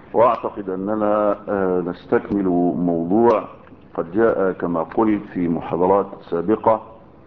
واعتقد اننا نستكمل موضوع قد جاء كما قلت في محاضرات سابقة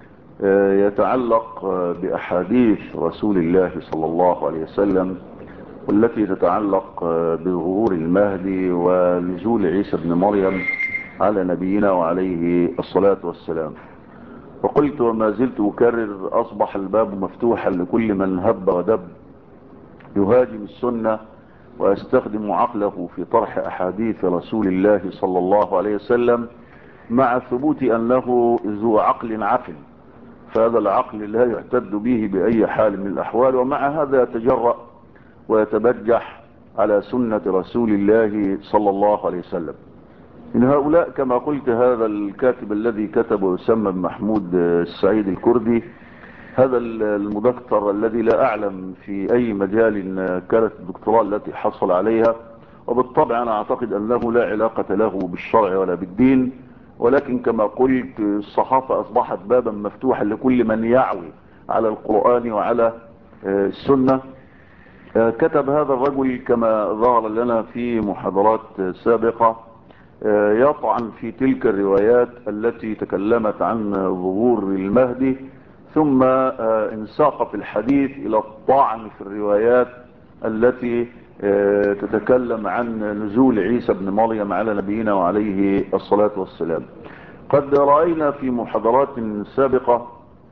يتعلق باحاديث رسول الله صلى الله عليه وسلم والتي تتعلق بظهور المهدي ونزول عيسى بن مريم على نبينا وعليه الصلاة والسلام وقلت وما زلت أكرر أصبح الباب مفتوحا لكل من هب ودب يهاجم السنة ويستخدم عقله في طرح أحاديث رسول الله صلى الله عليه وسلم مع ثبوت أنه ذو عقل عقل فهذا العقل لا يعتد به بأي حال من الأحوال ومع هذا يتجرأ ويتبجح على سنة رسول الله صلى الله عليه وسلم من هؤلاء كما قلت هذا الكاتب الذي كتب ويسمى محمود السعيد الكردي هذا المدكتر الذي لا أعلم في أي مجال كانت الدكتوراه التي حصل عليها وبالطبع أنا أعتقد أنه لا علاقة له بالشرع ولا بالدين ولكن كما قلت الصحافة أصبحت بابا مفتوحا لكل من يعوي على القرآن وعلى السنة كتب هذا الرجل كما ظهر لنا في محاضرات سابقة يطعن في تلك الروايات التي تكلمت عن ظهور المهدي ثم انساق في الحديث الى الطعن في الروايات التي تتكلم عن نزول عيسى بن مريم على نبينا وعليه الصلاة والسلام قد رأينا في محاضرات سابقة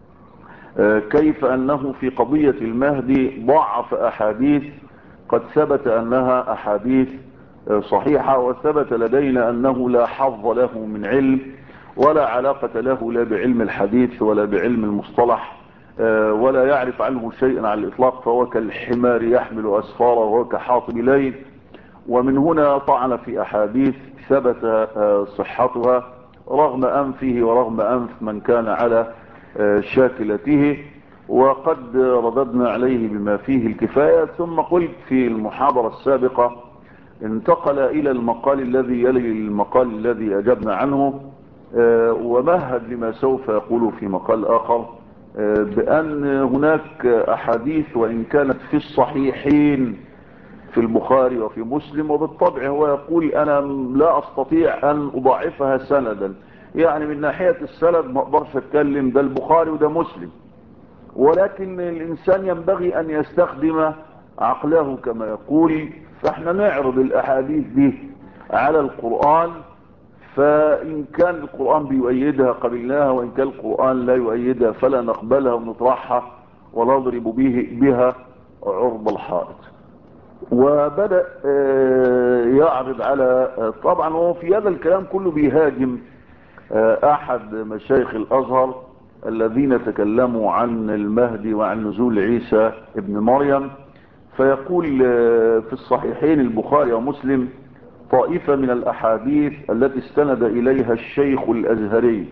كيف أنه في قضية المهدي ضعف أحاديث قد ثبت أنها أحاديث صحيحة وثبت لدينا أنه لا حظ له من علم ولا علاقة له لا بعلم الحديث ولا بعلم المصطلح ولا يعرف عنه شيئا على الإطلاق فهو كالحمار يحمل أسفاره وهو كحاطب ليل ومن هنا طعن في أحاديث ثبت صحتها رغم أنفه ورغم أنف من كان على شاكلته وقد رددنا عليه بما فيه الكفاية ثم قلت في المحاضرة السابقة انتقل الى المقال الذي يلي المقال الذي اجبنا عنه ومهد لما سوف يقول في مقال اخر بان هناك احاديث وان كانت في الصحيحين في البخاري وفي مسلم وبالطبع هو يقول انا لا استطيع ان اضاعفها سندا يعني من ناحية السند ما اقدرش اتكلم ده البخاري وده مسلم ولكن الانسان ينبغي ان يستخدم عقله كما يقول فاحنا نعرض الاحاديث دي على القرآن فان كان القرآن بيؤيدها قبلناها وان كان القرآن لا يؤيدها فلا نقبلها ونطرحها ونضرب به بها عرض الحائط وبدأ يعرض على طبعا هو في هذا الكلام كله بيهاجم احد مشايخ الازهر الذين تكلموا عن المهدي وعن نزول عيسى ابن مريم فيقول في الصحيحين البخاري ومسلم طائفة من الأحاديث التي استند إليها الشيخ الأزهري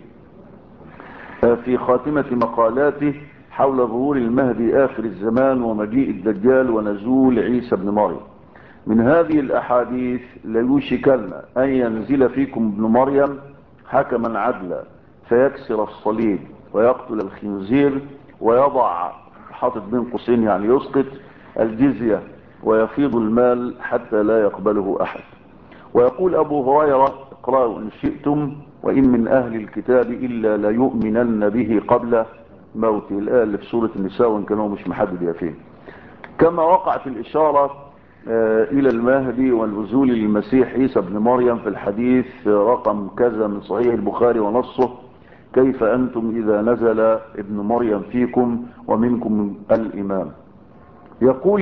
في خاتمة مقالاته حول ظهور المهدي آخر الزمان ومجيء الدجال ونزول عيسى بن مريم من هذه الأحاديث ليوشكن أن ينزل فيكم ابن مريم حكما عدلا فيكسر الصليب ويقتل الخنزير ويضع حاطط بين قوسين يعني يسقط الجزية ويفيض المال حتى لا يقبله أحد ويقول أبو هريرة اقرأوا إن شئتم وإن من أهل الكتاب إلا ليؤمنن به قبل موته الآية اللي في سورة النساء وإن كانوا مش محدد يا فين كما وقعت الإشارة إلى المهدي والنزول للمسيح عيسى بن مريم في الحديث رقم كذا من صحيح البخاري ونصه كيف أنتم إذا نزل ابن مريم فيكم ومنكم الإمام يقول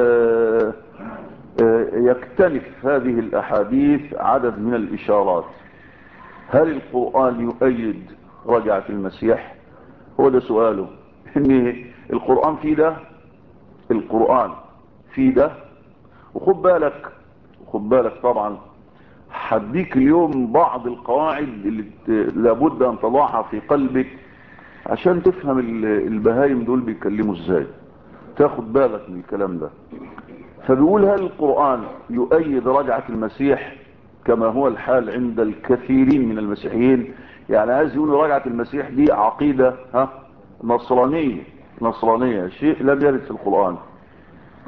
يكتنف هذه الأحاديث عدد من الإشارات هل القرآن يؤيد رجعة المسيح هو ده سؤاله ان القرآن في ده القرآن في ده وخد بالك وخد بالك طبعا هديك اليوم بعض القواعد اللي لابد ان تضعها في قلبك عشان تفهم البهايم دول بيتكلموا ازاي تاخد بالك من الكلام ده فبيقول هل القرآن يؤيد رجعة المسيح كما هو الحال عند الكثيرين من المسيحيين يعني عايز يقول رجعة المسيح دي عقيدة ها نصرانية نصرانية شيء لم يرد في القرآن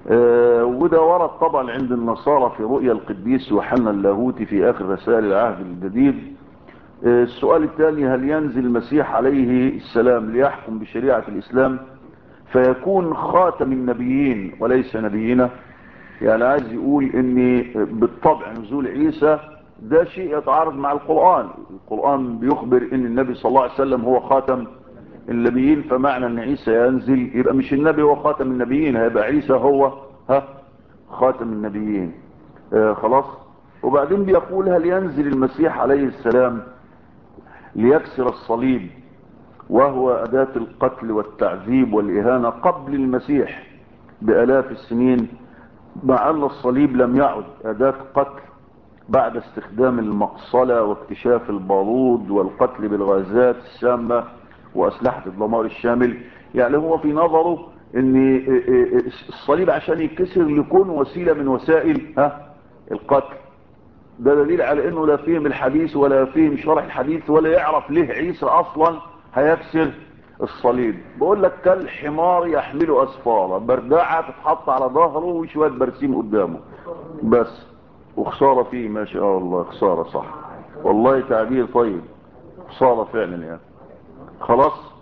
آه وده ورد طبعا عند النصارى في رؤيا القديس يوحنا اللاهوتي في اخر رسائل العهد الجديد آه السؤال الثاني هل ينزل المسيح عليه السلام ليحكم بشريعة الاسلام فيكون خاتم النبيين وليس نبينا يعني عايز يقول ان بالطبع نزول عيسى ده شيء يتعارض مع القرآن القرآن بيخبر ان النبي صلى الله عليه وسلم هو خاتم النبيين فمعنى ان عيسى ينزل يبقى مش النبي هو خاتم النبيين هيبقى عيسى هو ها خاتم النبيين آه خلاص وبعدين بيقول هل ينزل المسيح عليه السلام ليكسر الصليب وهو أداة القتل والتعذيب والإهانة قبل المسيح بألاف السنين مع أن الصليب لم يعد أداة قتل بعد استخدام المقصلة واكتشاف البارود والقتل بالغازات السامة وأسلحة الدمار الشامل يعني هو في نظره ان الصليب عشان يتكسر يكون وسيلة من وسائل ها القتل ده دليل على انه لا فهم الحديث ولا فهم شرح الحديث ولا يعرف ليه عيسى اصلا هيكسر الصليب بقول لك كالحمار يحمل اسفاره بردعه تتحط على ظهره وشويه برسيم قدامه بس وخساره فيه ما شاء الله خساره صح والله تعبير طيب خساره فعلا يعني خلاص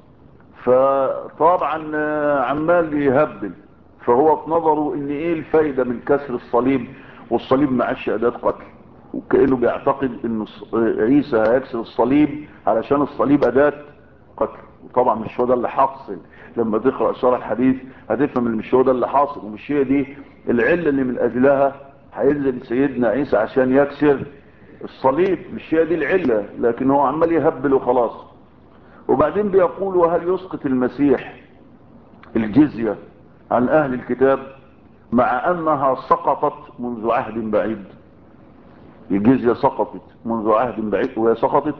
فطبعا عمال يهبل فهو في نظره ان ايه الفايده من كسر الصليب والصليب ما عادش اداه قتل وكانه بيعتقد ان عيسى هيكسر الصليب علشان الصليب اداه قتل وطبعا مش هو ده اللي حاصل لما تقرا شرح الحديث هتفهم ان مش هو ده اللي حاصل ومش هي دي العله اللي من اجلها هينزل سيدنا عيسى عشان يكسر الصليب مش هي دي العله لكن هو عمال يهبل وخلاص وبعدين بيقول وهل يسقط المسيح الجزيه عن اهل الكتاب مع انها سقطت منذ عهد بعيد الجزيه سقطت منذ عهد بعيد وهي سقطت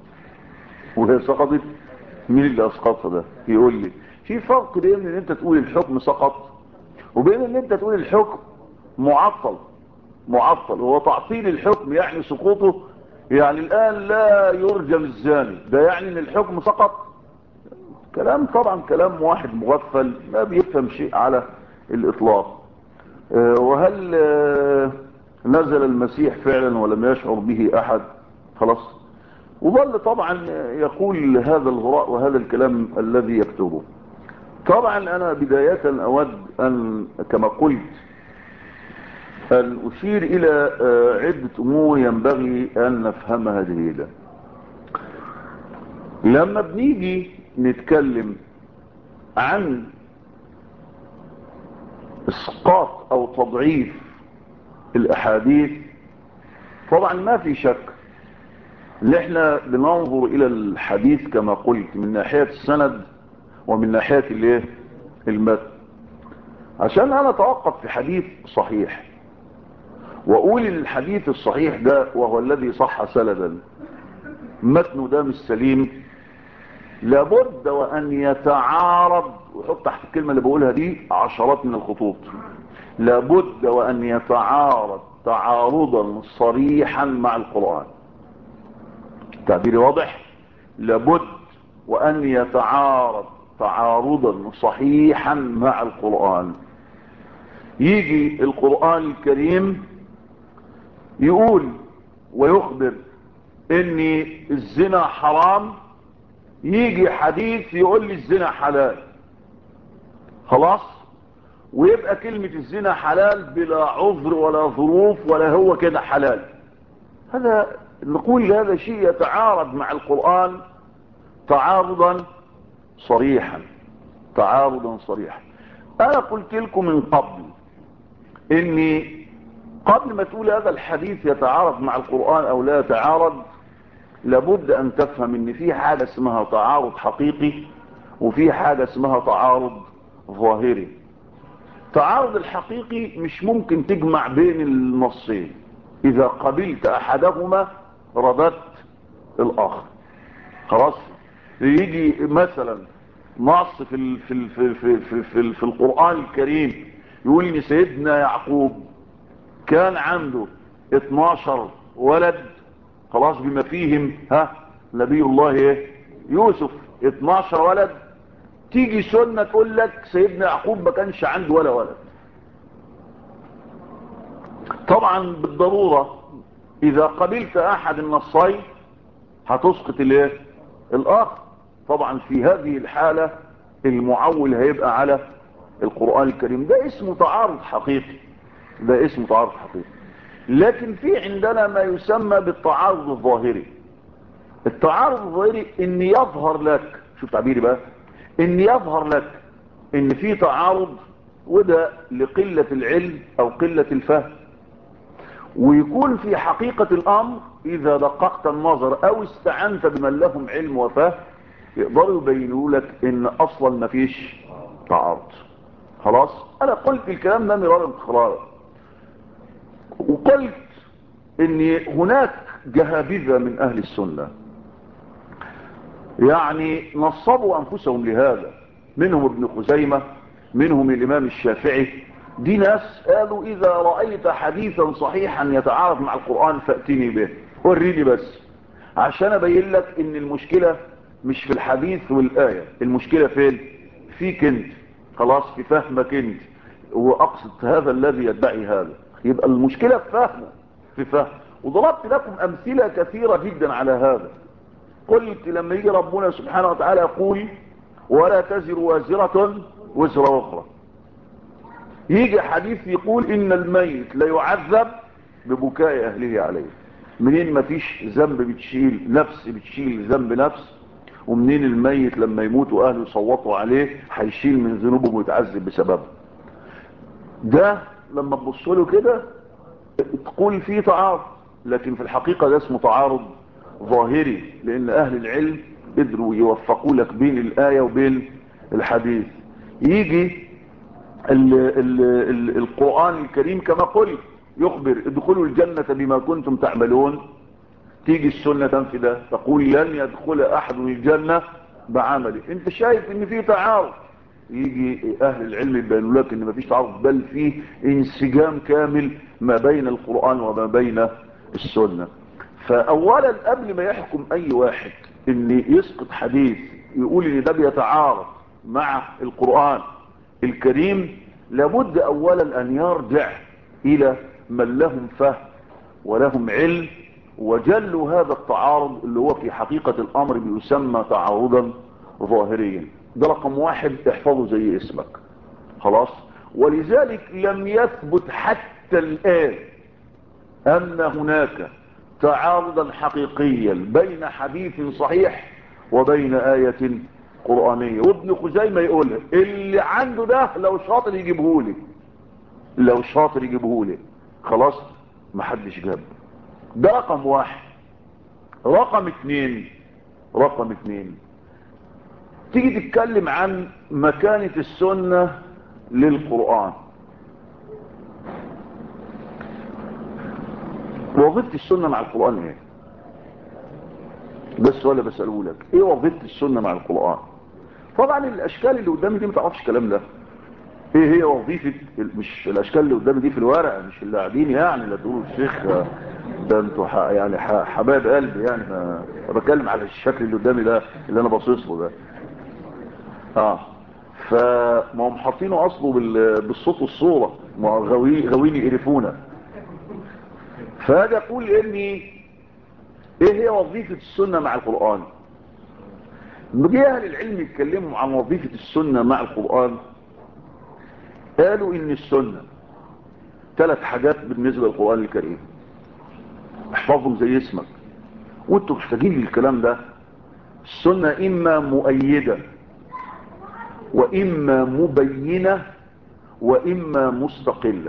وهي سقطت مين اللي اسقطها ده يقول لي في فرق بين ان انت تقول الحكم سقط وبين ان انت تقول الحكم معطل معطل هو تعطيل الحكم يعني سقوطه يعني الان لا يرجم الزاني ده يعني ان الحكم سقط كلام طبعا كلام واحد مغفل ما بيفهم شيء على الاطلاق أه وهل أه نزل المسيح فعلا ولم يشعر به احد خلاص وظل طبعا يقول هذا الهراء وهذا الكلام الذي يكتبه طبعا انا بداية اود ان كما قلت ان اشير الى عدة امور ينبغي ان نفهمها جيدا لما بنيجي نتكلم عن اسقاط او تضعيف الاحاديث طبعا ما في شك ان احنا بننظر الى الحديث كما قلت من ناحية السند ومن ناحية الايه المتن عشان انا اتوقف في حديث صحيح واقول ان الحديث الصحيح ده وهو الذي صح سندا متنه ده مش سليم لابد وان يتعارض وحط تحت الكلمة اللي بقولها دي عشرات من الخطوط لابد وان يتعارض تعارضا صريحا مع القرآن تعبيري واضح لابد وان يتعارض تعارضا صحيحا مع القرآن يجي القرآن الكريم يقول ويخبر ان الزنا حرام يجي حديث يقول لي الزنا حلال خلاص ويبقى كلمة الزنا حلال بلا عذر ولا ظروف ولا هو كده حلال هذا نقول هذا شيء يتعارض مع القرآن تعارضا صريحا تعارضا صريحا انا قلت لكم من قبل اني قبل ما تقول هذا الحديث يتعارض مع القرآن او لا يتعارض لابد ان تفهم ان في حاجة اسمها تعارض حقيقي وفي حاجة اسمها تعارض ظاهري التعارض الحقيقي مش ممكن تجمع بين النصين اذا قبلت احدهما رددت الاخر خلاص يجي مثلا نص في ال في ال في في في, في, في القرآن الكريم يقول ان سيدنا يعقوب كان عنده 12 ولد خلاص بما فيهم ها نبي الله ايه يوسف 12 ولد تيجي سنة تقول لك سيدنا يعقوب ما كانش عنده ولا ولد طبعا بالضرورة اذا قبلت احد النصين هتسقط الايه الاخر طبعا في هذه الحالة المعول هيبقى على القرآن الكريم ده اسمه تعارض حقيقي ده اسمه تعارض حقيقي لكن في عندنا ما يسمى بالتعارض الظاهري التعارض الظاهري ان يظهر لك شوف تعبيري بقى ان يظهر لك ان في تعارض وده لقلة العلم او قلة الفهم ويكون في حقيقة الامر اذا دققت النظر او استعنت بمن لهم علم وفهم يقدروا يبينوا لك ان اصلا ما فيش تعارض خلاص انا قلت الكلام ده مرارا تكرارا وقلت ان هناك جهابذة من اهل السنة يعني نصبوا انفسهم لهذا منهم ابن خزيمة منهم الامام الشافعي دي ناس قالوا اذا رأيت حديثا صحيحا يتعارض مع القرآن فأتني به وريني بس عشان ابين لك ان المشكلة مش في الحديث والآية المشكلة فين فيك انت خلاص في فهمك انت واقصد هذا الذي يدعي هذا يبقى المشكلة في فهمه في فهم وضربت لكم امثلة كثيرة جدا على هذا قلت لما يجي ربنا سبحانه وتعالى يقول ولا تزر وازرة وزر اخرى يجي حديث يقول ان الميت لا يعذب ببكاء اهله عليه منين ما فيش ذنب بتشيل نفس بتشيل ذنب نفس ومنين الميت لما يموت واهله يصوتوا عليه هيشيل من ذنوبه ويتعذب بسببه ده لما تبص له كده تقول فيه تعارض لكن في الحقيقة ده اسمه تعارض ظاهري لان اهل العلم قدروا يوفقوا لك بين الاية وبين الحديث يجي ال ال ال القرآن الكريم كما قلت يخبر ادخلوا الجنة بما كنتم تعملون تيجي السنة تنفي ده تقول لن يدخل احد الجنة بعمله انت شايف ان في تعارض يجي اهل العلم يبينوا لك ان مفيش تعارض بل فيه انسجام كامل ما بين القرآن وما بين السنة فاولا قبل ما يحكم اي واحد ان يسقط حديث يقول ان ده بيتعارض مع القرآن الكريم لابد اولا ان يرجع الى من لهم فهم ولهم علم وجلوا هذا التعارض اللي هو في حقيقة الامر بيسمى تعارضا ظاهريا ده رقم واحد احفظه زي اسمك خلاص ولذلك لم يثبت حتى الآن أن هناك تعارضا حقيقيا بين حديث صحيح وبين آية قرآنية وابن خزيمة يقول اللي عنده ده لو شاطر يجيبهولي لو شاطر يجيبهولي خلاص محدش جاب ده رقم واحد رقم اتنين رقم اتنين تيجي تتكلم عن مكانة السنة للقرآن وظيفة السنة مع القرآن ايه بس ولا بسأله لك ايه وظيفة السنة مع القرآن طبعا الاشكال اللي قدامي دي ما تعرفش الكلام ده ايه هي وظيفة مش الاشكال اللي قدامي دي في الورقة مش اللي قاعدين يعني لا تقولوا الشيخ ده انتوا يعني حبايب قلبي يعني ما بتكلم على الشكل اللي قدامي ده اللي انا باصص له ده اه فما هم حاطينه اصله بالصوت والصورة ما غوي غويني يقرفونا فهذا اقول اني ايه هي وظيفة السنة مع القرآن نجي اهل العلم يتكلموا عن وظيفة السنة مع القرآن قالوا ان السنة ثلاث حاجات بالنسبة للقرآن الكريم احفظهم زي اسمك وانتوا محتاجين للكلام ده السنة اما مؤيدة واما مبينة واما مستقلة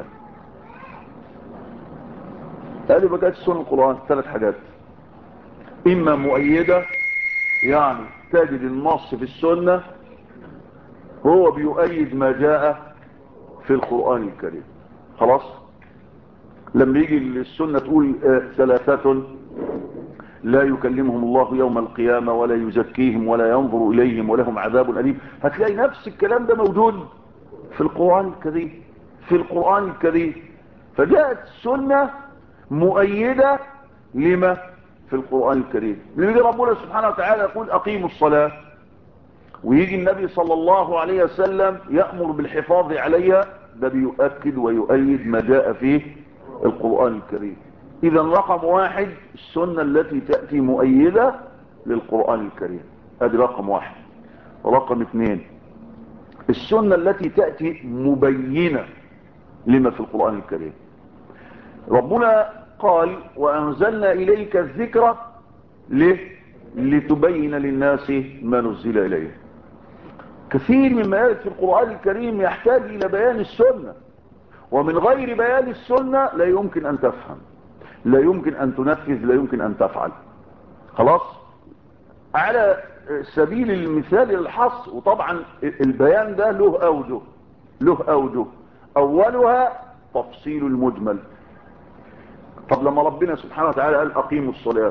قالوا بقى السنة القرآن ثلاث حاجات اما مؤيدة يعني تجد النص في السنة هو بيؤيد ما جاء في القرآن الكريم خلاص لما يجي السنة تقول ثلاثة لا يكلمهم الله يوم القيامة ولا يزكيهم ولا ينظر إليهم ولهم عذاب أليم هتلاقي نفس الكلام ده موجود في القرآن الكريم في القرآن الكريم فجاءت السنة مؤيدة لما في القرآن الكريم يجي ربنا سبحانه وتعالى يقول أقيموا الصلاة ويجي النبي صلى الله عليه وسلم يأمر بالحفاظ عليها ده بيؤكد ويؤيد ما جاء فيه القرآن الكريم اذا رقم واحد السنة التي تأتي مؤيدة للقرآن الكريم ادي رقم واحد رقم اثنين السنة التي تأتي مبينة لما في القرآن الكريم ربنا قال وأنزلنا إليك الذكر ليه لتبين للناس ما نزل إليه كثير مما يرد في القرآن الكريم يحتاج إلى بيان السنة ومن غير بيان السنة لا يمكن أن تفهم لا يمكن أن تنفذ لا يمكن أن تفعل خلاص على سبيل المثال الحص وطبعا البيان ده له أوجه له أوجه أولها تفصيل المجمل طب لما ربنا سبحانه وتعالى قال أقيموا الصلاة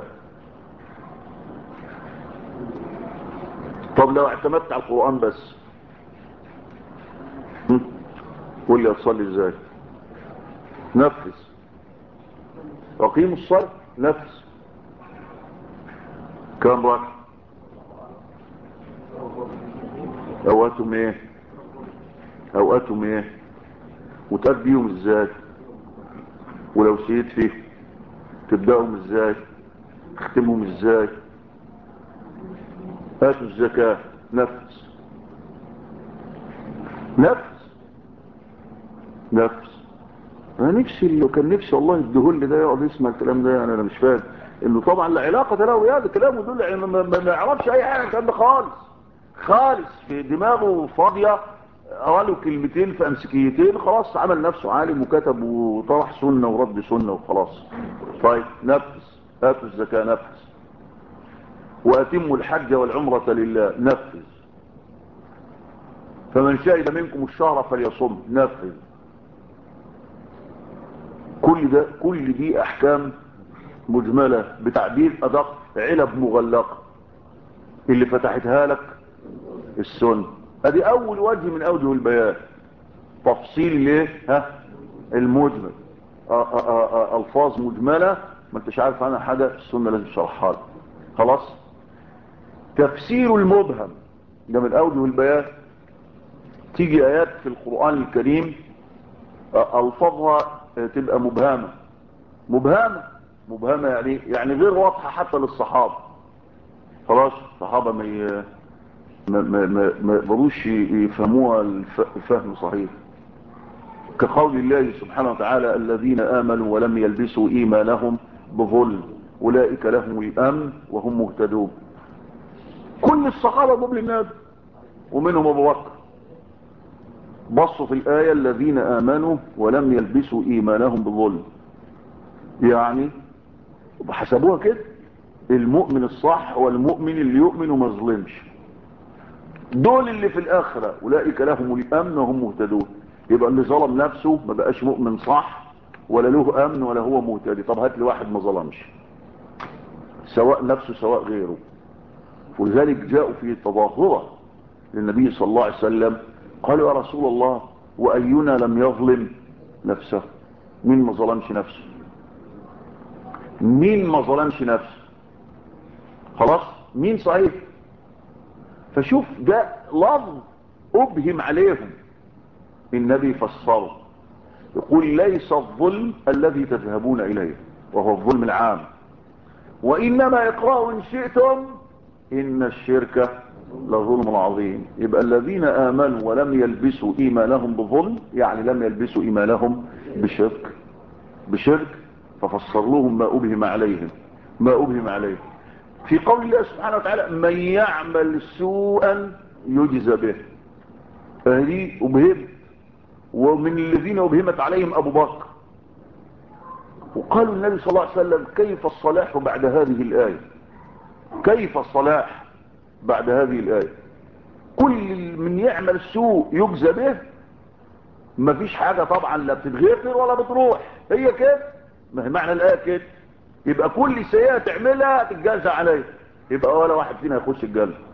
طب لو اعتمدت على القرآن بس قول لي اتصلي ازاي نفذ اقيموا الصلاة نفذ كم ركعة اوقاتهم ايه اوقاتهم ايه وتأديهم ازاي ولو سيد فيه تبدأهم ازاي تختمهم ازاي هاتوا الزكاة نفس نفس نفس انا نفسي اللي كان نفسي الله يديهولي ده يقعد يسمع الكلام ده يعني انا مش فاهم انه طبعا لا علاقة له بهذا كلامه دول يعني ما, ما, ما يعرفش اي حاجة الكلام ده خالص خالص في دماغه فاضية قالوا كلمتين في امسكيتين خلاص عمل نفسه عالم وكتب وطرح سنة ورد سنة وخلاص طيب نفس هاتوا الزكاة نفس واتموا الحج والعمرة لله نفذ فمن شهد منكم الشهر فليصم نفذ كل ده كل دي احكام مجملة بتعبير ادق علب مغلقة اللي فتحتها لك السنة ادي اول وجه من اوجه البيان تفصيل ليه ها المجمل آآ آآ الفاظ مجملة ما انتش عارف عنها حاجة السنة لازم تشرحها لك خلاص تفسير المبهم ده من اوجه البيان تيجي ايات في القرآن الكريم الفاظها تبقى مبهمة مبهمة مبهمة يعني يعني غير واضحة حتى للصحابة خلاص الصحابة ما ي... ما ما ما ما يقدروش يفهموها الفهم صحيح كقول الله سبحانه وتعالى الذين آمنوا ولم يلبسوا إيمانهم بظلم أولئك لهم الأمن وهم مهتدون كل الصحابة قبل النبي ومنهم أبو بكر بصوا في الآية الذين آمنوا ولم يلبسوا إيمانهم بظلم يعني حسبوها كده المؤمن الصح والمؤمن اللي يؤمن وما يظلمش دول اللي في الآخرة أولئك لهم الأمن وهم مهتدون يبقى اللي ظلم نفسه ما بقاش مؤمن صح ولا له أمن ولا هو مهتدي طب هات لي واحد ما ظلمش سواء نفسه سواء غيره ولذلك جاءوا في تظاهرة للنبي صلى الله عليه وسلم قالوا يا رسول الله وأينا لم يظلم نفسه مين ما ظلمش نفسه مين ما ظلمش نفسه خلاص مين صحيح فشوف ده لفظ أبهم عليهم النبي فسره يقول ليس الظلم الذي تذهبون إليه وهو الظلم العام وإنما اقرأوا إن شئتم إن الشرك لظلم عظيم يبقى الذين آمنوا ولم يلبسوا إيمانهم بظلم يعني لم يلبسوا إيمانهم بشرك بشرك ففسر لهم ما أبهم عليهم ما أبهم عليهم في قول الله سبحانه وتعالى من يعمل سوءا يجزى به هذه أبهمت ومن الذين أبهمت عليهم أبو بكر وقالوا النبي صلى الله عليه وسلم كيف الصلاح بعد هذه الآية كيف الصلاح بعد هذه الآية كل من يعمل سوء يجزى به مفيش حاجة طبعا لا بتتغفر ولا بتروح هي كده ما هي معنى الآية كده يبقى كل سيئة تعملها تتجازى عليه يبقى ولا واحد فينا يخش الجنة